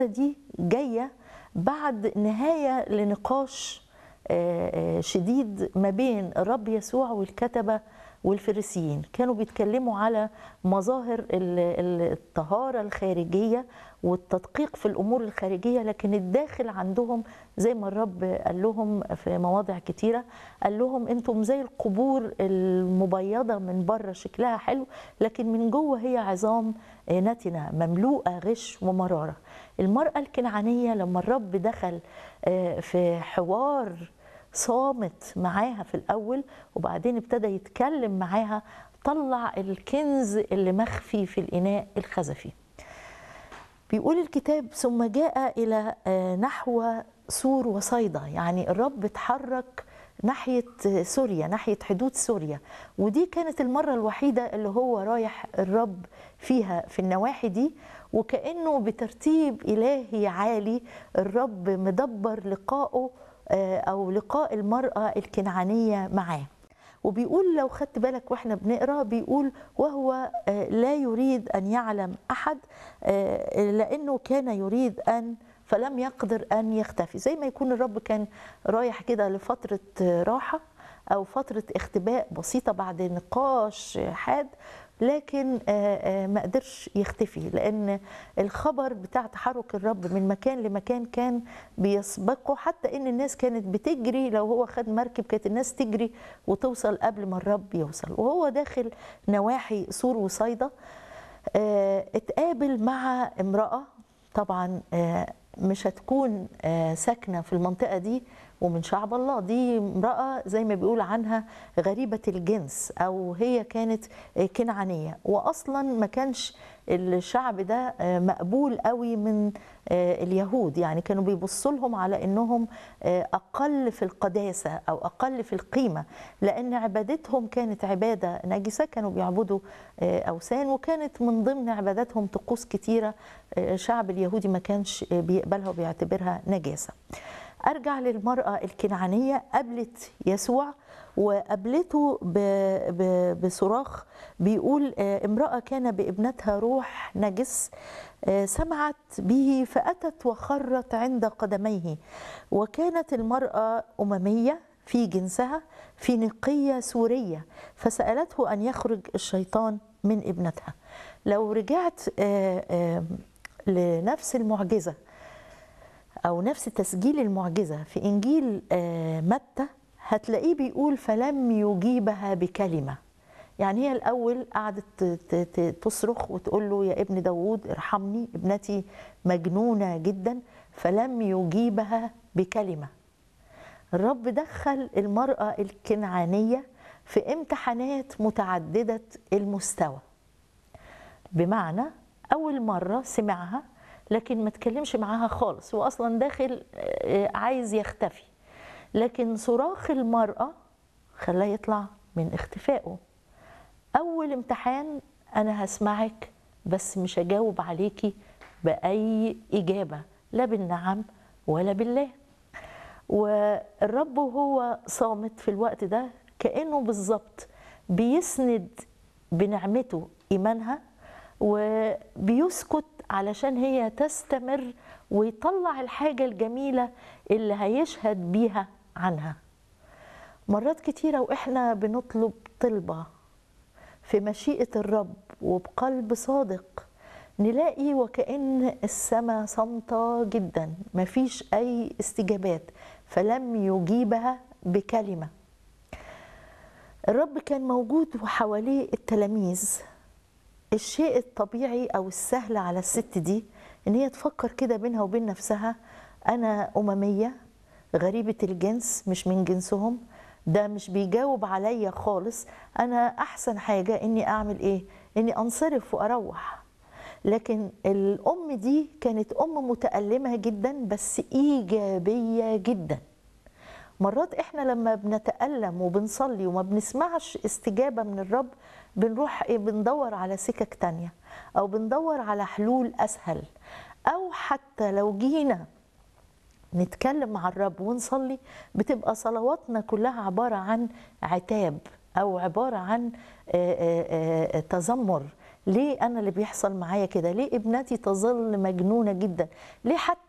دي جايه بعد نهايه لنقاش آه، آه، شديد ما بين الرب يسوع والكتبه والفريسيين كانوا بيتكلموا على مظاهر ال- ال- الطهاره الخارجيه والتدقيق في الامور الخارجيه لكن الداخل عندهم زي ما الرب قال لهم في مواضع كتيره قال لهم انتم زي القبور المبيضه من بره شكلها حلو لكن من جوه هي عظام آه، نتنه مملوءه غش ومراره المراه الكنعانيه لما الرب دخل آه، في حوار صامت معاها في الاول وبعدين ابتدى يتكلم معاها طلع الكنز اللي مخفي في الاناء الخزفي بيقول الكتاب ثم جاء الى آه، نحو سور وصيدا يعني الرب اتحرك ناحيه سوريا ناحيه حدود سوريا ودي كانت المره الوحيده اللي هو رايح الرب فيها في النواحي دي وكانه بترتيب الهي عالي الرب مدبر لقائه آه، او لقاء المراه الكنعانيه معاه وبيقول لو خدت بالك واحنا بنقرا بيقول وهو آه، لا يريد ان يعلم احد آه، لانه كان يريد ان فلم يقدر ان يختفي زي ما يكون الرب كان رايح كده لفتره آه، راحه او فتره اختباء بسيطه بعد نقاش حاد لكن آه، آه، ما قدرش يختفي لان الخبر بتاع تحرك الرب من مكان لمكان كان بيسبقه حتى ان الناس كانت بتجري لو هو خد مركب كانت الناس تجري وتوصل قبل ما الرب يوصل وهو داخل نواحي سور وصيدا آه، اتقابل مع امرأة طبعا آه، مش هتكون آه، ساكنة في المنطقة دي ومن شعب الله دي امرأة زي ما بيقول عنها غريبة الجنس أو هي كانت آه، كنعانية وأصلا ما كانش الشعب ده آه، مقبول قوي من آه، اليهود يعني كانوا بيبصوا لهم على انهم آه، اقل في القداسه او اقل في القيمه لان عبادتهم كانت عباده نجسه كانوا بيعبدوا آه، اوثان وكانت من ضمن عباداتهم طقوس كتيره آه، الشعب اليهودي ما كانش آه، بيقبلها وبيعتبرها نجاسه ارجع للمراه الكنعانيه قابلت يسوع وقابلته ب- ب- بصراخ بيقول آه، امراه كان بابنتها روح نجس آه، سمعت به فاتت وخرت عند قدميه وكانت المراه امميه في جنسها فينيقيه سوريه فسالته ان يخرج الشيطان من ابنتها لو رجعت آه، آه، لنفس المعجزه او نفس تسجيل المعجزه في انجيل آه، متى هتلاقيه بيقول فلم يجيبها بكلمه يعني هي الاول قعدت ت- ت- ت- تصرخ وتقول له يا ابن داوود ارحمني ابنتي مجنونه جدا فلم يجيبها بكلمه الرب دخل المراه الكنعانيه في امتحانات متعدده المستوى بمعنى اول مره سمعها لكن ما تكلمش معاها خالص هو اصلا داخل آه، عايز يختفي لكن صراخ المراه خلاه يطلع من اختفائه اول امتحان انا هسمعك بس مش هجاوب عليكي باي اجابه لا بالنعم ولا بالله والرب وهو صامت في الوقت ده كانه بالظبط بيسند بنعمته ايمانها وبيسكت علشان هي تستمر ويطلع الحاجه الجميله اللي هيشهد بيها عنها مرات كتيره واحنا بنطلب طلبه في مشيئه الرب وبقلب صادق نلاقي وكأن السماء صامتة جدا مفيش أي استجابات فلم يجيبها بكلمة الرب كان موجود وحواليه التلاميذ الشيء الطبيعي او السهل على الست دي ان هي تفكر كده بينها وبين نفسها انا امميه غريبه الجنس مش من جنسهم ده مش بيجاوب عليا خالص انا احسن حاجه اني اعمل ايه اني انصرف واروح لكن الام دي كانت ام متالمه جدا بس ايجابيه جدا مرات احنا لما بنتألم وبنصلي وما بنسمعش استجابة من الرب بنروح ايه بندور على سكك تانية او بندور على حلول اسهل او حتى لو جينا نتكلم مع الرب ونصلي بتبقى صلواتنا كلها عبارة عن عتاب او عبارة عن آه، آه، آه، تذمر ليه انا اللي بيحصل معايا كده ليه ابنتي تظل مجنونه جدا ليه حتى